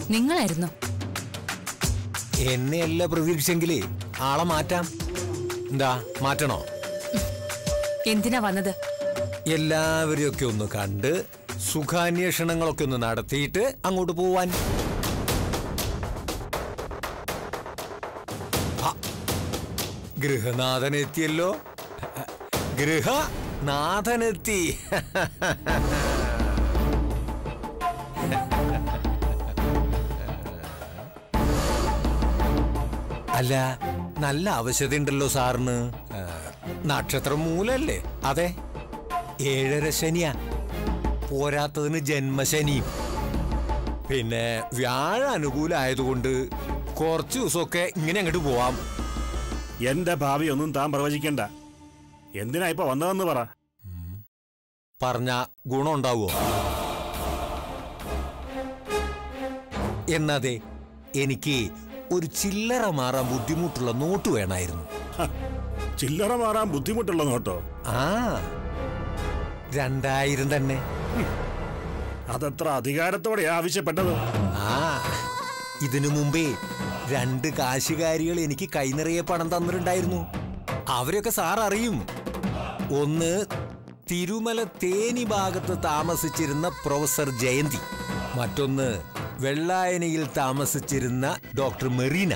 നിങ്ങളായിരുന്നു എന്നെയല്ല പ്രതീക്ഷിച്ചെങ്കിലേ ആളെ മാറ്റാം എന്താ മാറ്റണോ എന്തിനാ വന്നത് എല്ലാവരെയൊക്കെ ഒന്ന് കണ്ട് സുഖാന്വേഷണങ്ങളൊക്കെ ഒന്ന് നടത്തിയിട്ട് അങ്ങോട്ട് പോവാൻ ആ, ഗൃഹനാഥനെത്തിയല്ലോ ഗൃഹനാഥനെത്തി അല്ല നല്ല ആവശ്യതയുണ്ടല്ലോ സാറിന് ആ, നക്ഷത്രം മൂലല്ലേ അതെ ഏഴര ശനിയാ പോരാത്തതിന് ജന്മശനിയും പിന്നെ വ്യാഴ അനുകൂലമായതുകൊണ്ട് കുറച്ച് ദിവസമൊക്കെ ഇങ്ങനെ അങ്ങോട്ട് പോവാം എന്റെ ഭാവി ഒന്നും താൻ പ്രവചിക്കണ്ട എന്തിനാ ഇപ്പൊ വന്നതെന്ന് പറ പറഞ്ഞ ഗുണമുണ്ടാവുമോ എന്നതെ എനിക്ക് ഒരു ചില്ലറ മാറാൻ ബുദ്ധിമുട്ടുള്ള നോട്ട് വേണമായിരുന്നു ഹ, ചില്ലറ മാറാൻ ബുദ്ധിമുട്ടുള്ള നോട്ടോ ആ രണ്ടായിരം തന്നെ അതെത്ര അധികാരത്തോടെ ആവശ്യപ്പെട്ടത് ആ ഇതിനു മുമ്പേ രണ്ട് കാശുകാരികൾ എനിക്ക് കൈനിറയെ പണം തന്നിട്ടുണ്ടായിരുന്നു അവരൊക്കെ സാർ അറിയും ഒന്ന് തിരുമല തേനി ഭാഗത്ത് താമസിച്ചിരുന്ന പ്രൊഫസർ ജയന്തി മറ്റൊന്ന് വെള്ളായനയിൽ താമസിച്ചിരുന്ന ഡോക്ടർ മെറീന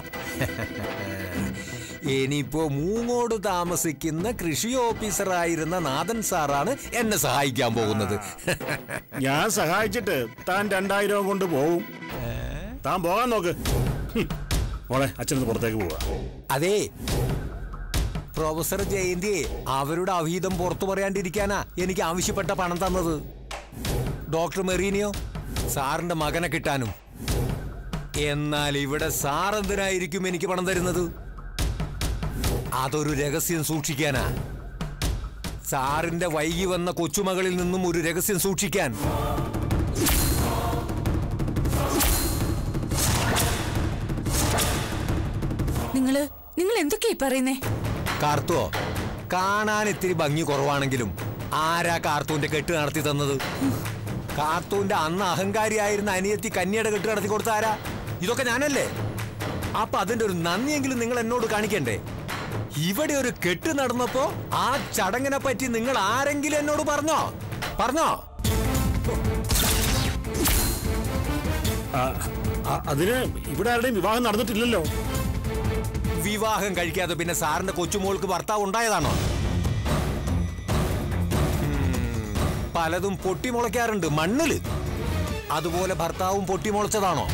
ഇനിയിപ്പോ മൂങ്ങോട് താമസിക്കുന്ന കൃഷി ഓഫീസറായിരുന്ന നാഥൻ സാറാണ് എന്നെ സഹായിക്കാൻ പോകുന്നത് ഞാൻ സഹായിച്ചിട്ട് താൻ രണ്ടായിരം കൊണ്ട് പോവും താൻ പോകാൻ നോക്ക് ഹും. മോളെ അച്ഛനത് പുറത്തേക്ക് പോവാ അതെ പ്രൊഫസർ ജയന്തി അവരുടെ അവിഹിതം പുറത്തു പറയാണ്ടിരിക്കാനാ എനിക്ക് ആവശ്യപ്പെട്ട പണം തന്നത് ഡോക്ടർ മെറീനിയോ സാറിന്റെ മകനെ കിട്ടാനും എന്നാൽ ഇവിടെ സാർ എന്തിനായിരിക്കും എനിക്ക് പണം തരുന്നത് അതൊരു രഹസ്യം സൂക്ഷിക്കാനാ സാറിന്റെ വൈകി വന്ന കൊച്ചുമകളിൽ നിന്നും ഒരു രഹസ്യം സൂക്ഷിക്കാൻ നിങ്ങള് നിങ്ങൾ എന്തൊക്കെയായി പറയുന്നേ കാർത്തുവോ കാണാൻ ഇത്തിരി ഭംഗി കുറവാണെങ്കിലും ആരാ കാർത്തൂന്റെ കെട്ട് നടത്തി തന്നത് കാർത്തൂന്റെ അന്ന് അഹങ്കാരിയായിരുന്ന അനിയത്തി കന്യയുടെ കെട്ട് നടത്തി കൊടുത്ത ആരാ ഇതൊക്കെ ഞാനല്ലേ അപ്പൊ അതിന്റെ ഒരു നന്ദിയെങ്കിലും നിങ്ങൾ എന്നോട് കാണിക്കണ്ടേ ഇവിടെ ഒരു കെട്ട് നടന്നപ്പോ ആ ചടങ്ങിനെ പറ്റി നിങ്ങൾ ആരെങ്കിലും എന്നോട് പറഞ്ഞോ പറഞ്ഞോ ആ, ആ, അതിന് ഇവിടെ ആരുടെയും വിവാഹം നടന്നിട്ടില്ലല്ലോ വിവാഹം കഴിക്കാതെ പിന്നെ സാറിന്റെ കൊച്ചുമോൾക്ക് ഭർത്താവ് ഉണ്ടായതാണോ ഉം, പലതും പൊട്ടിമുളയ്ക്കാറുണ്ട് മണ്ണില് അതുപോലെ ഭർത്താവും പൊട്ടിമുളച്ചതാണോ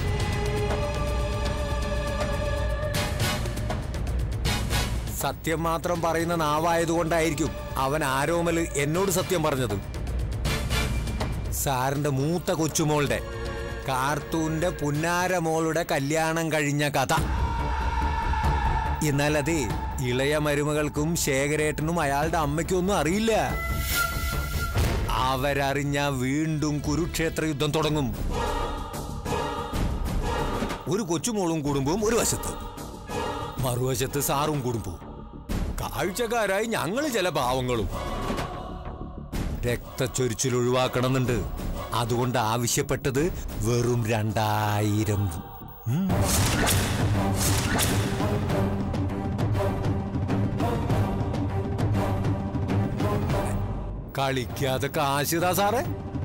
സത്യം മാത്രം പറയുന്ന നാവായതുകൊണ്ടായിരിക്കും അവൻ ആരോമല് എന്നോട് സത്യം പറഞ്ഞത് സാറിന്റെ മൂത്ത കൊച്ചുമോളുടെ കാർത്തൂന്റെ പുന്നാരമോളുടെ കല്യാണം കഴിഞ്ഞ കഥ എന്നാൽ അതെ ഇളയ മരുമകൾക്കും ശേഖരേട്ടനും അയാളുടെ അമ്മയ്ക്കും ഒന്നും അറിയില്ല അവരറിഞ്ഞ വീണ്ടും കുരുക്ഷേത്ര യുദ്ധം തുടങ്ങും ഒരു കൊച്ചുമോളും കുടുംബവും ഒരു വശത്ത് മറുവശത്ത് സാറും കുടുംബവും കാഴ്ചക്കാരായി ഞങ്ങൾ ചില പാവങ്ങളും രക്തച്ചൊരിച്ചിൽ ഒഴിവാക്കണമെന്നുണ്ട് അതുകൊണ്ട് ആവശ്യപ്പെട്ടത് വെറും രണ്ടായിരം ഉം. കളിക്കാതെ കാശിതാ സാറേ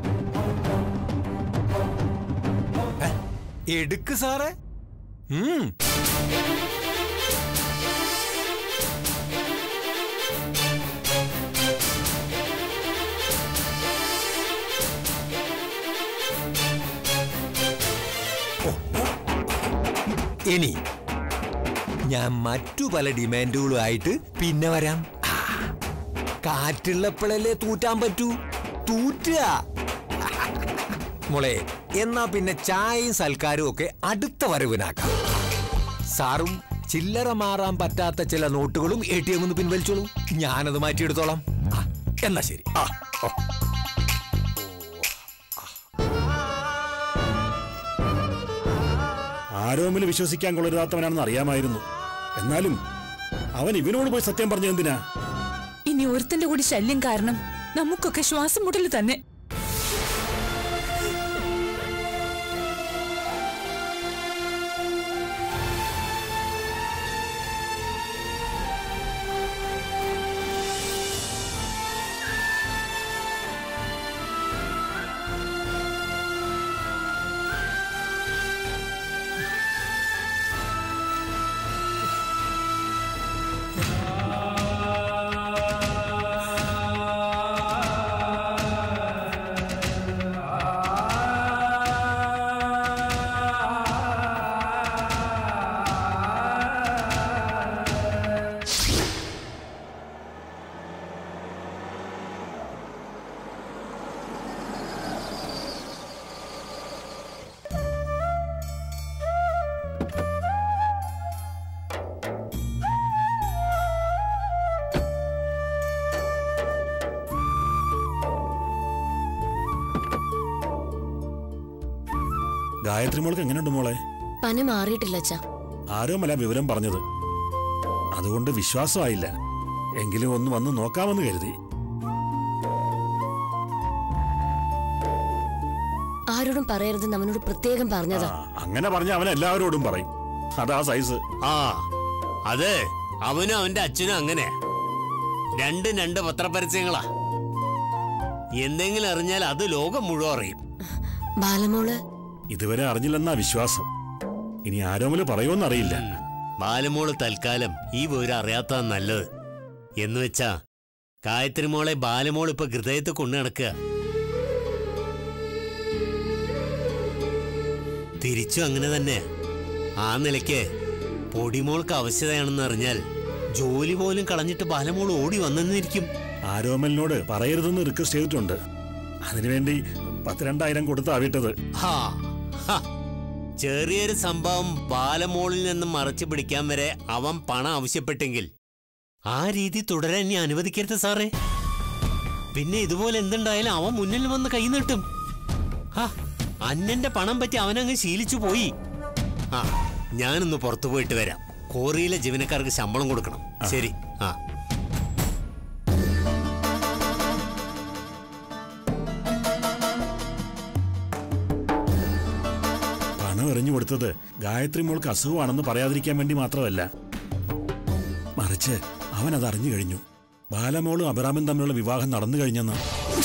ഏ, എടുക്ക് സാറേ ഉം ഇനി ഞാൻ മറ്റു പല ഡിമാൻഡുകളുമായിട്ട് പിന്നെ വരാം ആ, കാറ്റുള്ളപ്പോഴല്ലേ തൂറ്റാൻ പറ്റൂ തൂറ്റുക മോളെ എന്നാ പിന്നെ ചായയും സൽക്കാരവും ഒക്കെ അടുത്ത വരവിനാക്കാം സാറും ചില്ലറ മാറാൻ പറ്റാത്ത ചില നോട്ടുകളും എ ടി എം പിൻവലിച്ചോളൂ ഞാനത് മാറ്റിയെടുത്തോളാം ആ, എന്നാ ശരി ആ ഓ. ആരോമിൽ വിശ്വസിക്കാൻ കൊള്ളരുതാത്തവനാണെന്ന് അറിയാമായിരുന്നു എന്നാലും അവൻ ഇവനോട് പോയി സത്യം പറഞ്ഞ എന്തിനാ ഇനി ഒരുത്തന്റെ കൂടി ശല്യം കാരണം നമുക്കൊക്കെ ശ്വാസം മുട്ടല് തന്നെ ഗായത്രി മോൾക്ക് എങ്ങനെയുണ്ട് മോളെ പനി മാറിയിട്ടില്ല അച്ഛാ ആരോമല്ല വിവരം പറഞ്ഞത് അതുകൊണ്ട് വിശ്വാസമായില്ല എങ്കിലും ഒന്ന് വന്ന് നോക്കാമെന്ന് കരുതി ആരോടും പറയരുതെന്ന് അവനോട് പ്രത്യേകം ആ, പറഞ്ഞതാ അങ്ങനെ പറഞ്ഞ അവൻ എല്ലാവരോടും പറയും അതാ സൈസ് ആ അതെ അവനും അവന്റെ അച്ഛനും അങ്ങനെ രണ്ടും രണ്ട് പത്രപരസ്യങ്ങളാ എന്തെങ്കിലും അറിഞ്ഞാൽ അത് ലോകം മുഴുവൻ അറിയും ബാലമോള് ഇതുവരെ അറിഞ്ഞില്ലെന്നാ വിശ്വാസം ഇനി ആരോമല് പറയുമെന്നറിയില്ല ബാലമോള് തൽക്കാലം ഈ വിവരം അറിയാത്ത നല്ലത് എന്ന് വെച്ചാ ഗായത്രി മോളെ ബാലമോൾ ഇപ്പൊ ഹൃദയത്തെ കൊണ്ടു നടക്കുക തിരിച്ചും അങ്ങനെ തന്നെ ആ നിലയ്ക്ക് പൊടിമോൾക്ക് ആവശ്യതയാണെന്ന് അറിഞ്ഞാൽ ജോലി പോലും കളഞ്ഞിട്ട് ബാലമോൾ ഓടി വന്നെന്നിരിക്കും ആരോമലിനോട് പറയരുതെന്ന് റിക്വസ്റ്റ് ചെയ്തിട്ടുണ്ട് അതിനുവേണ്ടി പത്ത് രണ്ടായിരം കൊടുത്താ വിട്ടത് ഹാ, ഹ. ചെറിയൊരു സംഭവം ബാലമോളിൽ നിന്നും മറച്ചു പിടിക്കാൻ വരെ അവൻ പണം ആവശ്യപ്പെട്ടെങ്കിൽ ആ രീതി തുടരാൻ ഇനി അനുവദിക്കരുത് സാറേ പിന്നെ ഇതുപോലെ എന്തുണ്ടായാലും അവൻ മുന്നിൽ വന്ന് കൈ നീട്ടും ഹാ, അന്നന്റെ പണം പറ്റി അവനങ്ങ് ശീലിച്ചു പോയി ആ ഞാനൊന്ന് പുറത്തു പോയിട്ട് വരാം കോറിയിലെ ജീവനക്കാർക്ക് ശമ്പളം കൊടുക്കണം ശരി ആ പണം എറിഞ്ഞു കൊടുത്തത് ഗായത്രി മോൾക്ക് അസുഖമാണെന്ന് പറയാതിരിക്കാൻ വേണ്ടി മാത്രമല്ല മറിച്ച് അവൻ അത് അറിഞ്ഞു കഴിഞ്ഞു ബാലമോളും അബറാമും തമ്മിലുള്ള വിവാഹം നടന്നു കഴിഞ്ഞെന്ന്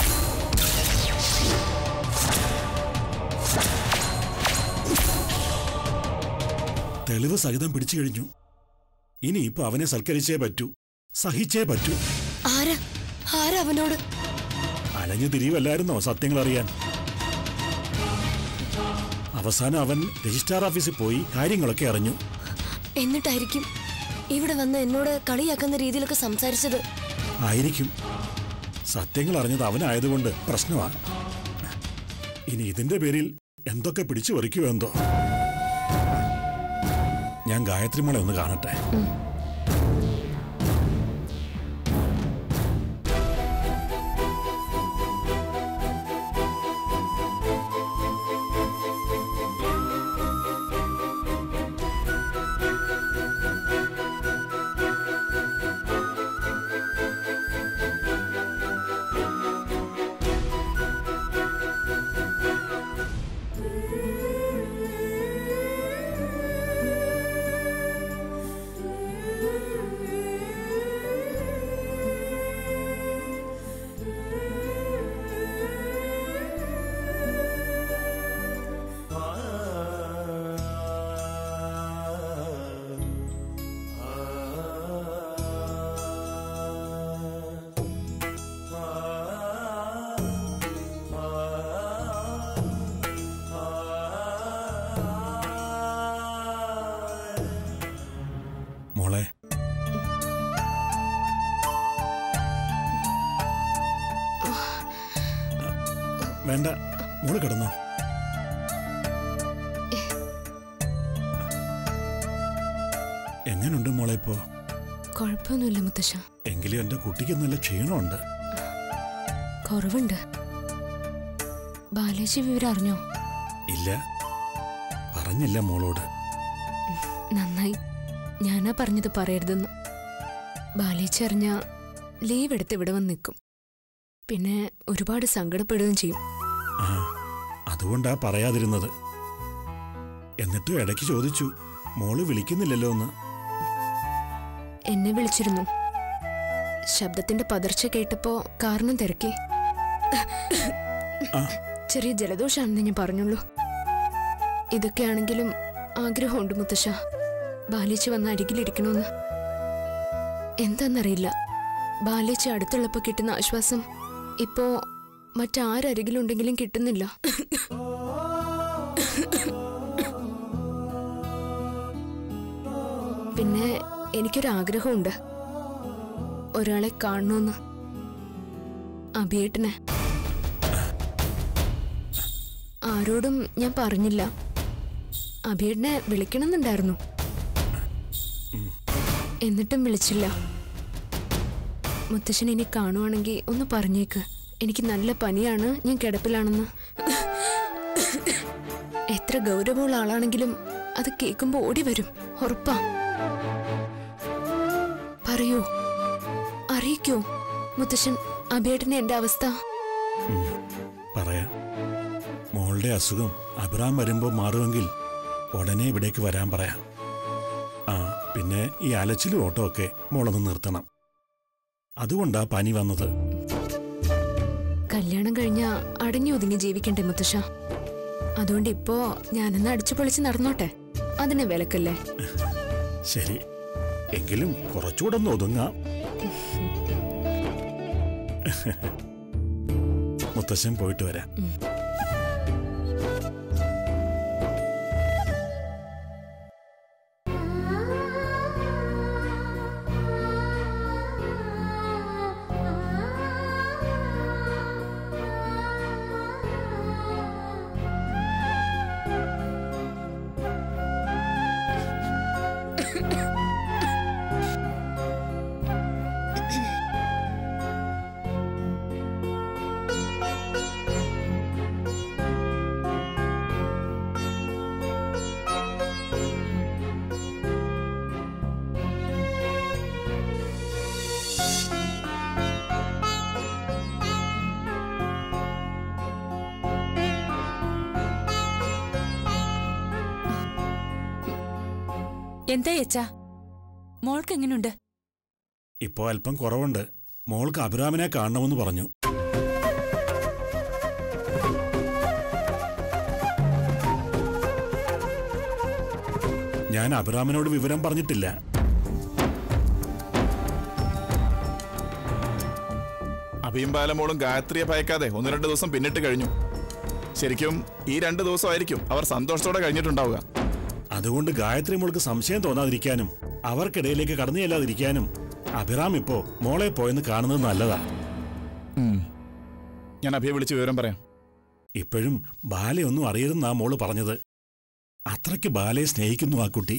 തെളിവ് സഹിതം പിടിച്ചു കഴിഞ്ഞു ഇനി ഇപ്പൊ അവനെ സൽക്കരിച്ചേ പറ്റൂ സഹിച്ചേ പറ്റൂ ആരാ ആരാ അവനോട് അലഞ്ഞു തിരിയുമല്ലായിരുന്നോ സത്യങ്ങൾ അറിയാൻ അവസാനം അവൻ രജിസ്ട്രാർ ഓഫീസിൽ പോയി കാര്യങ്ങളൊക്കെ അറിഞ്ഞു എന്നിട്ടായിരിക്കും ഇവിടെ വന്ന് എന്നോട് കളിയാക്കുന്ന രീതിയിലൊക്കെ സംസാരിച്ചത് ആയിരിക്കും സത്യങ്ങൾ അറിഞ്ഞത് അവനായതുകൊണ്ട് പ്രശ്നമാണ് ഇനി ഇതിന്റെ പേരിൽ എന്തൊക്കെ പിടിച്ചു പറിക്കുമോ എന്തോ ഞാൻ ഗായത്രി മോളെ ഒന്ന് കാണട്ടെ മോളെ വേണ്ട മോള് കിടന്നോ എങ്ങനുണ്ട് മോളെ ഇപ്പോ കുഴപ്പമൊന്നുമില്ല മുത്തശ്ശ എങ്കിലും എന്റെ കുട്ടിക്ക് നല്ല ക്ഷീണമുണ്ട് കുറവുണ്ട് ബാലേജി വിവരം അറിഞ്ഞോ ഇല്ല പറഞ്ഞില്ല മോളോട് നന്നായി ഞാനാ പറഞ്ഞത് പറയരുതെന്ന് ബാലേച്ചി അറിഞ്ഞ ലീവ് എടുത്ത് ഇവിടെ വന്ന് നിൽക്കും പിന്നെ ഒരുപാട് സങ്കടപ്പെടുകയും ചെയ്യും ആ അതുകൊണ്ടാ പറയാതിരുന്നത് എന്നിട്ടും ഇടയ്ക്ക് ചോദിച്ചു മോള് വിളിക്കുന്നില്ലല്ലോ എന്ന് എന്നെ വിളിച്ചിരുന്നു ശബ്ദത്തിന്റെ പതർച്ച കേട്ടപ്പോ കാരണം തിരക്കി ആ. ചെറിയ ജലദോഷാണെന്ന് ഞാൻ പറഞ്ഞുള്ളൂ ഇതൊക്കെയാണെങ്കിലും ആഗ്രഹമുണ്ട് മുത്തശ്ശ ബാലേച്ചി വന്ന് അരികിലിരിക്കണമെന്ന് എന്താന്നറിയില്ല ബാലേച്ചി അടുത്തുള്ളപ്പോ കിട്ടുന്ന ആശ്വാസം ഇപ്പോ മറ്റാരരികിലുണ്ടെങ്കിലും കിട്ടുന്നില്ല പിന്നെ എനിക്കൊരാഗ്രഹമുണ്ട് ഒരാളെ കാണണമെന്ന് അഭിയേട്ടനെ ആരോടും ഞാൻ പറഞ്ഞില്ല അഭിയേട്ടനെ വിളിക്കണമെന്നുണ്ടായിരുന്നു എന്നിട്ടും വിളിച്ചില്ല മുത്തശ്ശൻ ഇനി കാണുവാണെങ്കിൽ ഒന്ന് പറഞ്ഞേക്ക് എനിക്ക് നല്ല പനിയാണ് ഞാൻ കിടപ്പിലാണെന്ന് എത്ര ഗൗരവമുള്ള ആളാണെങ്കിലും അത് കേൾക്കുമ്പോ ഓടി വരും ഉറപ്പാ പറയൂ അറിയിക്കൂ മുത്തശ്ശൻ അബേട്ടന് എന്റെ അവസ്ഥ പറയാം മോളുടെ അസുഖം അബ്രാം വരുമ്പോൾ മാറുമെങ്കിൽ ഉടനെ ഇവിടേക്ക് വരാൻ പറയാം ആ പിന്നെ ഈ അലച്ചിലും ഓട്ടോ ഒക്കെ മോളൊന്ന് നിർത്തണം അതുകൊണ്ടാ പനി വന്നത് കല്യാണം കഴിഞ്ഞ അടങ്ങി ഒതുങ്ങി ജീവിക്കണ്ടേ മുത്തശ്ശ അതുകൊണ്ട് ഇപ്പോ ഞാനൊന്ന് അടിച്ചു പൊളിച്ച് നടന്നോട്ടെ അതിനെ വിലക്കല്ലേ ശരി എങ്കിലും കുറച്ചുകൂടെ ഒന്ന് ഒതുങ്ങാം മുത്തശ്ശൻ പോയിട്ട് വരാം എന്താ യച്ചാ മോൾക്ക് എങ്ങനെയുണ്ട് ഇപ്പോ അല്പം കുറവുണ്ട് മോൾക്ക് അഭിരാമിനെ കാണണമെന്ന് പറഞ്ഞു ഞാൻ അഭിരാമിനോട് വിവരം പറഞ്ഞിട്ടില്ല അഭിയും ബാലമോളും ഗായത്രിയെ ഭയക്കാതെ ഒന്ന് രണ്ട് ദിവസം പിന്നിട്ട് കഴിഞ്ഞു ശരിക്കും ഈ രണ്ട് ദിവസമായിരിക്കും അവർ സന്തോഷത്തോടെ കഴിഞ്ഞിട്ടുണ്ടാവുക അതുകൊണ്ട് ഗായത്രി മോൾക്ക് സംശയം തോന്നാതിരിക്കാനും അവർക്കിടയിലേക്ക് കടന്നു ചെല്ലാതിരിക്കാനും അഭിറാം ഇപ്പോ മോളെ പോയെന്ന് കാണുന്നത് നല്ലതാ ഞാൻ അഭിയെ വിളിച്ച് വിവരം പറയാം ഇപ്പോഴും ബാലയൊന്നും അറിയരുതെന്നാ മോള് പറഞ്ഞത് അത്രയ്ക്ക് ബാലയെ സ്നേഹിക്കുന്നു ആ കുട്ടി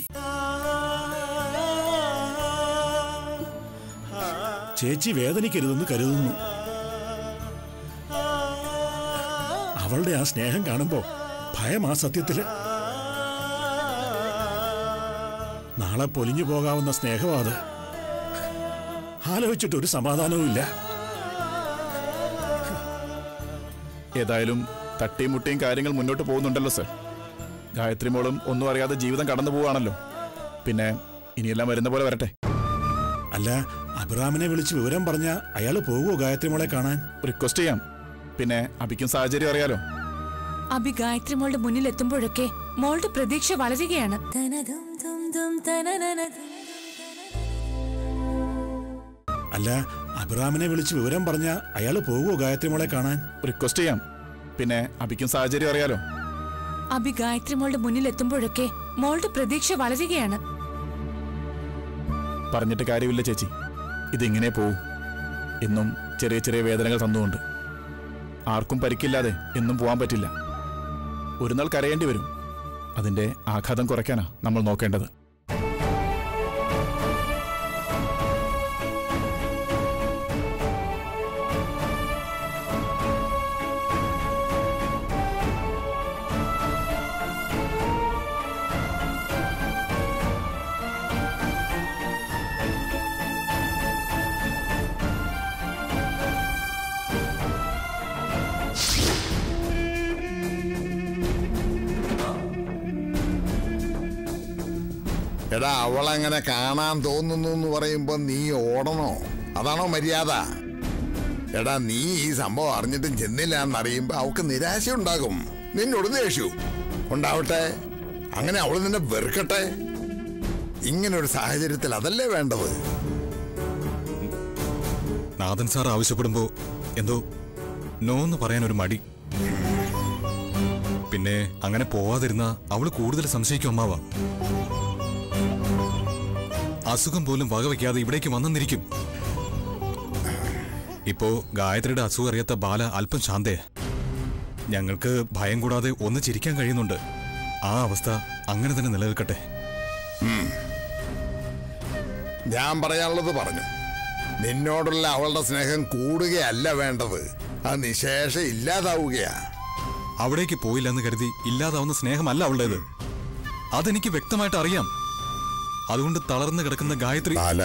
ചേച്ചി വേദനിക്കരുതെന്ന് കരുതുന്നു അവളുടെ ആ സ്നേഹം കാണുമ്പോ ഭയമാ സത്യത്തില് നാളെ പൊലിഞ്ഞു പോകാവുന്ന സ്നേഹമാ അത് ആലോചിച്ചിട്ട് ഒരു സമാധാനവും ഇല്ല ഏതായാലും തട്ടിയും മുട്ടിയും കാര്യങ്ങൾ മുന്നോട്ട് പോകുന്നുണ്ടല്ലോ സർ ഗായത്രി മോളും ഒന്നും അറിയാതെ ജീവിതം കടന്നു പോവുകയാണല്ലോ പിന്നെ ഇനിയെല്ലാം വരുന്ന പോലെ വരട്ടെ അല്ല അബ്രാമിനെ വിളിച്ച് വിവരം പറഞ്ഞ അയാള് പോകുമോ ഗായത്രി മോളെ കാണാൻ റിക്വസ്റ്റ് ചെയ്യാം പിന്നെ അഭിക്കും സാഹചര്യം അറിയാലോ അഭി ഗായത്രി മോളുടെ മുന്നിൽ എത്തുമ്പോഴൊക്കെ മോളുടെ പ്രതീക്ഷ വളരുകയാണ് അല്ല അബ്രാമിനെ വിളിച്ച് വിവരം പറഞ്ഞ അയാള് പോകുമോ ഗായത്രി മോളെ കാണാൻ റിക്വസ്റ്റ് ചെയ്യാം പിന്നെ അഭിക്കും സാഹചര്യം അറിയാലോ അഭി ഗായത്രി മോളുടെ മുന്നിൽ എത്തുമ്പോഴൊക്കെ മോളുടെ പ്രതീക്ഷ വളരുകയാണ് പറഞ്ഞിട്ട് കാര്യമില്ല ചേച്ചി ഇതിങ്ങനെ പോവും എന്നും ചെറിയ ചെറിയ വേദനകൾ തന്നുകൊണ്ട് ആർക്കും പരിക്കില്ലാതെ എന്നും പോവാൻ പറ്റില്ല ഒരു നാൾ കരയേണ്ടി വരും അതിന്റെ ആഘാതം കുറയ്ക്കാനാ നമ്മൾ നോക്കേണ്ടത് എടാ അവളങ്ങനെ കാണാൻ തോന്നുന്നു എന്ന് പറയുമ്പോ നീ ഓടണോ അതാണോ മര്യാദ എടാ നീ ഈ സംഭവം അറിഞ്ഞിട്ടും ചെന്നില്ല എന്നറിയുമ്പോ അവൾക്ക് നിരാശ ഉണ്ടാകും നിന്നോട് ദേഷ്യവും ഉണ്ടാവട്ടെ അങ്ങനെ അവൾ നിന്നെ വെറുക്കട്ടെ ഇങ്ങനെ ഒരു സാഹചര്യത്തിൽ അതല്ലേ വേണ്ടത് നാഥൻ സാർ ആവശ്യപ്പെടുമ്പോ എന്തോ നോ എന്ന് പറയാൻ ഒരു മടി പിന്നെ അങ്ങനെ പോവാതിരുന്ന അവള് കൂടുതൽ സംശയിക്കും അമ്മാവ അസുഖം പോലും വകവയ്ക്കാതെ ഇവിടേക്ക് വന്നെന്നിരിക്കും ഇപ്പോ ഗായത്രിയുടെ അസുഖം അറിയാത്ത ബാല അല്പം ശാന്തേ ഞങ്ങൾക്ക് ഭയം കൂടാതെ ഒന്ന് ചിരിക്കാൻ കഴിയുന്നുണ്ട് ആ അവസ്ഥ അങ്ങനെ തന്നെ നിലനിൽക്കട്ടെ ഞാൻ പറയാനുള്ളത് പറഞ്ഞു നിന്നോടുള്ള അവളുടെ സ്നേഹം കൂടുകയല്ല വേണ്ടത് അത് നിശേഷം ഇല്ലാതാവുകയാ അവിടേക്ക് പോയില്ലെന്ന് കരുതി ഇല്ലാതാവുന്ന സ്നേഹമല്ല അവളുടേത് അതെനിക്ക് വ്യക്തമായിട്ട് അറിയാം അതുകൊണ്ട് തളർന്നു കിടക്കുന്ന ഗായത്രി ബാല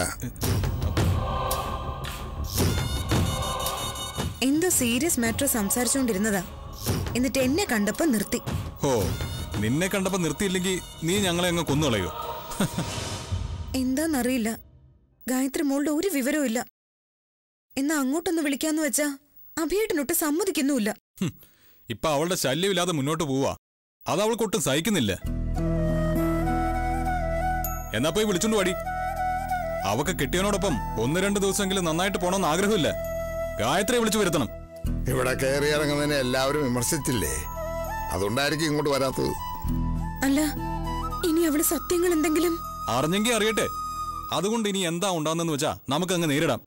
എന്തോ സീരിയസ് മാറ്റർ സംസാരിച്ചുകൊണ്ടിരുന്നതാ എന്നിട്ട് എന്നെ കണ്ടപ്പോ നിർത്തി ഹോ നിന്നെ കണ്ടപ്പോ നിർത്തിയില്ലെങ്കിൽ നീ ഞങ്ങളെ അങ്ങ് കൊന്നുകളയോ എന്താന്നറിയില്ല ഗായത്രി മോളുടെ ഒരു വിവരവും ഇല്ല എന്നാ അങ്ങോട്ടൊന്ന് വിളിക്കാന്ന് വെച്ചാ അഭിയേട്ടനൊട്ട് സമ്മതിക്കുന്നുമില്ല ഹും, ഇപ്പൊ അവളുടെ ശല്യമില്ലാതെ മുന്നോട്ട് പോവാ അത് അവൾക്കൊട്ടും സഹിക്കുന്നില്ല എന്നാ പോയി വിളിച്ചോണ്ട് വാടി അവക്ക് കിട്ടിയവനോടൊപ്പം ഒന്ന് രണ്ട് ദിവസമെങ്കിലും നന്നായിട്ട് പോണമെന്ന് ആഗ്രഹമില്ല ഗായത്രിയെ വിളിച്ചു വരുത്തണം ഇവിടെ കയറി ഇറങ്ങുന്നതിനെ എല്ലാവരും വിമർശിച്ചില്ലേ അതുകൊണ്ടായിരിക്കും ഇങ്ങോട്ട് വരാത്തത് അല്ല ഇനി അവള് സത്യങ്ങൾ എന്തെങ്കിലും അറിഞ്ഞെങ്കിൽ അറിയട്ടെ അതുകൊണ്ട് ഇനി എന്താ ഉണ്ടാകുന്നെന്ന് വെച്ചാ നമുക്കങ്ങ് നേരിടാം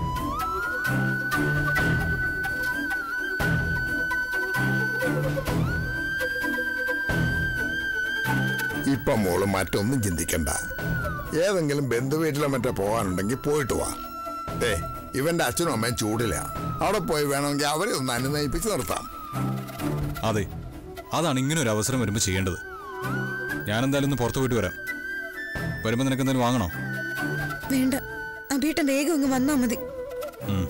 ഇപ്പൊ മോള് മറ്റൊന്നും ചിന്തിക്കണ്ട ഏതെങ്കിലും ബന്ധുവീട്ടിലോ മറ്റോ പോകാനുണ്ടെങ്കിൽ പോയിട്ട് വാ ഏ ഇവന്റെ അച്ഛനും അമ്മയും ചൂടില്ല അവിടെ പോയി വേണമെങ്കിൽ അവരെ ഒന്ന് അനുനയിപ്പിച്ച് നിർത്താം അതെ അതാണ് ഇങ്ങനെ ഒരു അവസരം വരുമ്പോൾ ചെയ്യേണ്ടത് ഞാൻ എന്തായാലും ഒന്ന് പുറത്തു പോയിട്ട് വരാം വരുമ്പോൾ നിനക്ക് എന്തെങ്കിലും വാങ്ങണോ വേണ്ട അഭിയേട്ടൻ വേഗം അങ്ങ് വന്നാ മതി ഉം.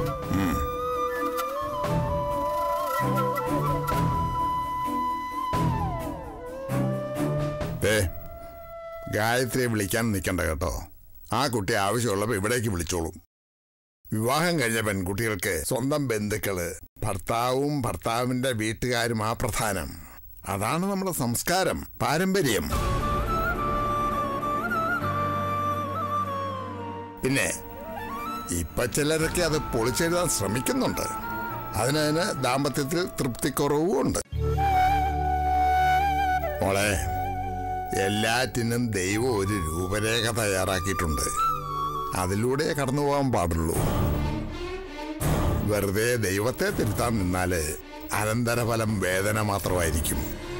ഏ ഗായത്രിയെ വിളിക്കാൻ നിൽക്കണ്ട കേട്ടോ ആ കുട്ടി ആവശ്യമുള്ളപ്പോൾ ഇവിടേക്ക് വിളിച്ചോളും വിവാഹം കഴിഞ്ഞ പെൺകുട്ടികൾക്ക് സ്വന്തം ബന്ധുക്കള് ഭർത്താവും ഭർത്താവിന്റെ വീട്ടുകാരും ആ പ്രധാനം അതാണ് നമ്മുടെ സംസ്കാരം പാരമ്പര്യം പിന്നെ ഇപ്പൊ ചിലരൊക്കെ അത് പൊളിച്ചെഴുതാൻ ശ്രമിക്കുന്നുണ്ട് അതിനതിന് ദാമ്പത്യത്തിൽ തൃപ്തിക്കുറവും ഉണ്ട് മോളെ എല്ലാറ്റിനും ദൈവം ഒരു രൂപരേഖ തയ്യാറാക്കിയിട്ടുണ്ട് അതിലൂടെ കടന്നു പോകാൻ പാടുള്ളൂ വെറുതെ ദൈവത്തെ തിരുത്താൻ നിന്നാല് അനന്തരഫലം വേദന മാത്രമായിരിക്കും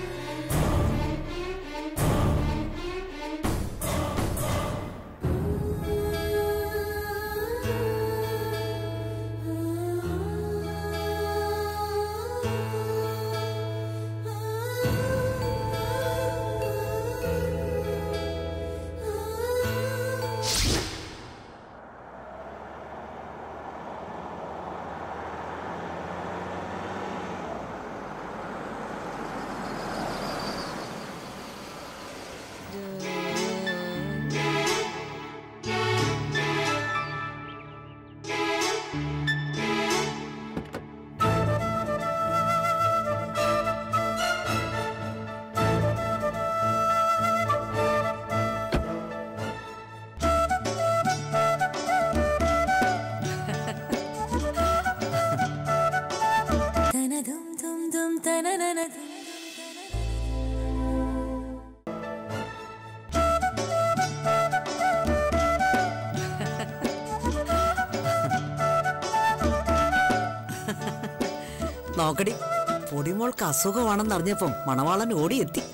നോക്കടി പൊടിമോൾക്ക് അസുഖമാണെന്നറിഞ്ഞപ്പം മണവാളൻ ഓടിയെത്തി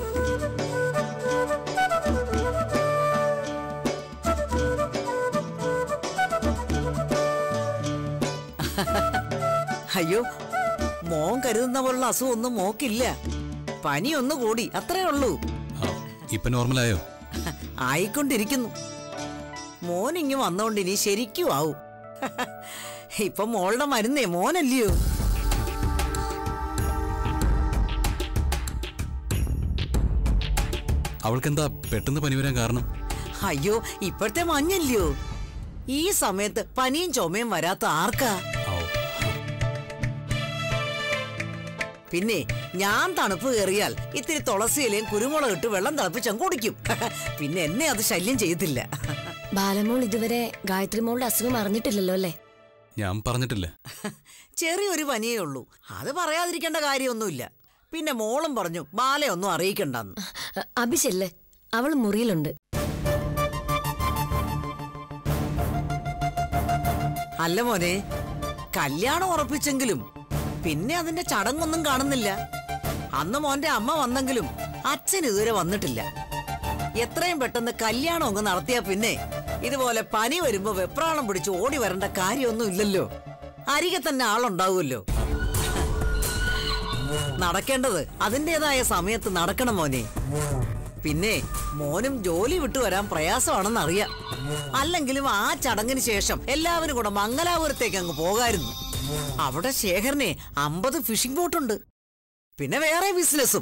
അയ്യോ മോൻ കരുതുന്ന പോലുള്ള അസുഖമൊന്നും മോക്കില്ല പനി ഒന്ന് കൂടി അത്രേ ഉള്ളൂ ആ, ഇപ്പൊ നോർമലായോ ആയിക്കൊണ്ടിരിക്കുന്നു മോൻ ഇങ്ങ് വന്നോണ്ട് ഇനി ശരിക്കും ആവും ഇപ്പൊ മോളുടെ മരുന്നേ മോനല്ലയോ അവൾക്കെന്താ പെട്ടെന്ന് പനി വരാൻ കാരണം അയ്യോ ഇപ്പോഴത്തെ മഞ്ഞല്ലയോ ഈ സമയത്ത് പനിയും ചുമയും വരാത്ത ആർക്കാ ഓ പിന്നെ ഞാൻ തണുപ്പ് കയറിയാൽ ഇത്തിരി തുളസിയിലയും കുരുമുളക് ഇട്ട് വെള്ളം തിളപ്പിച്ചും കുടിക്കും പിന്നെ എന്നെ അത് ശല്യം ചെയ്യത്തില്ല ബാലമോൾ ഇതുവരെ ഗായത്രി മോളുടെ അസുഖം അറിഞ്ഞിട്ടില്ലല്ലോ അല്ലേ ഞാൻ പറഞ്ഞിട്ടില്ല ചെറിയൊരു പനിയേ ഉള്ളൂ അത് പറയാതിരിക്കേണ്ട കാര്യമൊന്നുമില്ല പിന്നെ മോളും പറഞ്ഞു ബാലയൊന്നും അറിയിക്കണ്ടെന്ന് അ- അഭിഷല്ലേ അവൾ മുറിയിലുണ്ട് അല്ല മോനെ കല്യാണം ഉറപ്പിച്ചെങ്കിലും പിന്നെ അതിന്റെ ചടങ്ങൊന്നും കാണുന്നില്ല അന്ന് മോന്റെ അമ്മ വന്നെങ്കിലും അച്ഛൻ ഇതുവരെ വന്നിട്ടില്ല എത്രയും പെട്ടെന്ന് കല്യാണം അങ്ങ് നടത്തിയാ പിന്നെ ഇതുപോലെ പനി വരുമ്പോ വെപ്രാളം പിടിച്ച് ഓടി വരേണ്ട കാര്യമൊന്നും ഇല്ലല്ലോ അരികെ തന്നെ ആളുണ്ടാവുമല്ലോ നടക്കേണ്ടത് അതിൻ്റെതായ സമയത്ത് നടക്കണം മോനെ പിന്നെ മോനും ജോലി വിട്ടു വരാൻ പ്രയാസമാണെന്ന് അറിയാം അല്ലെങ്കിലും ആ ചടങ്ങിന് ശേഷം എല്ലാവരും കൂടെ മംഗലാപുരത്തേക്ക് അങ്ങ് പോകായിരുന്നു അവിടെ ശേഖരനെ അമ്പത് ഫിഷിംഗ് ബോട്ടുണ്ട് പിന്നെ വേറെ ബിസിനസ്സും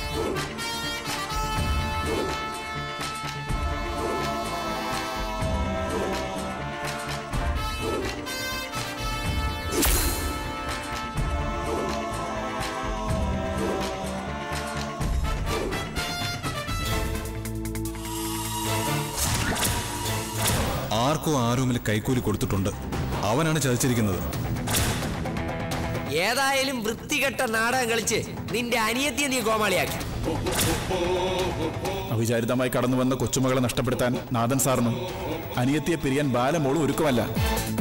ആർക്കോ ആരോമിൽ കൈക്കൂലി കൊടുത്തിട്ടുണ്ട് അവനാണ് ചതിച്ചിരിക്കുന്നത് ഏതായാലും വൃത്തികെട്ട നാടകം കളിച്ച് നിന്റെ അനിയത്തിയെ നീ കോമാളിയാക്കി അവിചാരിതമായി കടന്നു വന്ന കൊച്ചുമകളെ നഷ്ടപ്പെടുത്താൻ നാഥൻ സാറിനും അനിയത്തിയെ പിരിയാൻ ബാലമോളും ഒരുക്കമല്ല